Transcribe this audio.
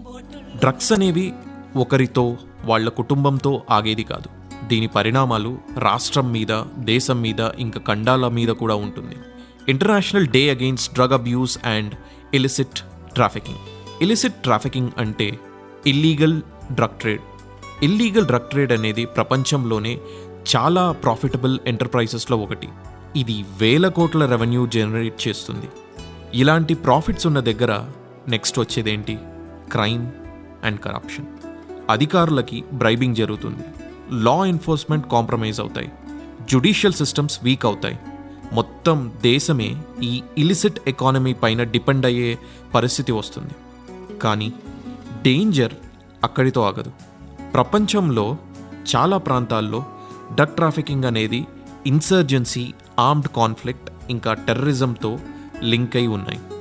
drugs అనేవి ఒకరితో వాళ్ళ కుటుంబంతో ఆగేది కాదు దీని పరిణామాలు రాష్ట్రం మీద దేశం మీద ఇంకా ఖండాల మీద కూడా ఉంటుంది international day against drug abuse and illicit trafficking illicit trafficking అంటే illegal drug trade illegal drug trade అనేది ప్రపంచంలోనే చాలా ప్రాఫిటబుల్ ఎంటర్ప్రైజెస్లో ఒకటి ఇది వేల కోట్ల రెవెన్యూ జనరేట్ చేస్తుంది ఇలాంటి ప్రాఫిట్స్ ఉన్న దగ్గర నెక్స్ట్ వచ్చేదేంటి క్రైమ్ అండ్ కరప్షన్ అధికారులకి బ్రైబింగ్ జరుగుతుంది లా ఎన్ఫోర్స్మెంట్ కాంప్రమైజ్ అవుతాయి జుడిషియల్ సిస్టమ్స్ వీక్ అవుతాయి మొత్తం దేశమే ఈ ఇలిసిట్ ఎకానమీ పైన డిపెండ్ అయ్యే పరిస్థితి వస్తుంది కానీ డేంజర్ అక్కడితో ఆగదు ప్రపంచంలో చాలా ప్రాంతాల్లో డ్రగ్ ట్రాఫికింగ్ అనేది ఇన్సర్జెన్సీ ఆర్మ్డ్ కాన్ఫ్లిక్ట్ ఇంకా టెర్రరిజంతో లింక్ అయి ఉన్నాయి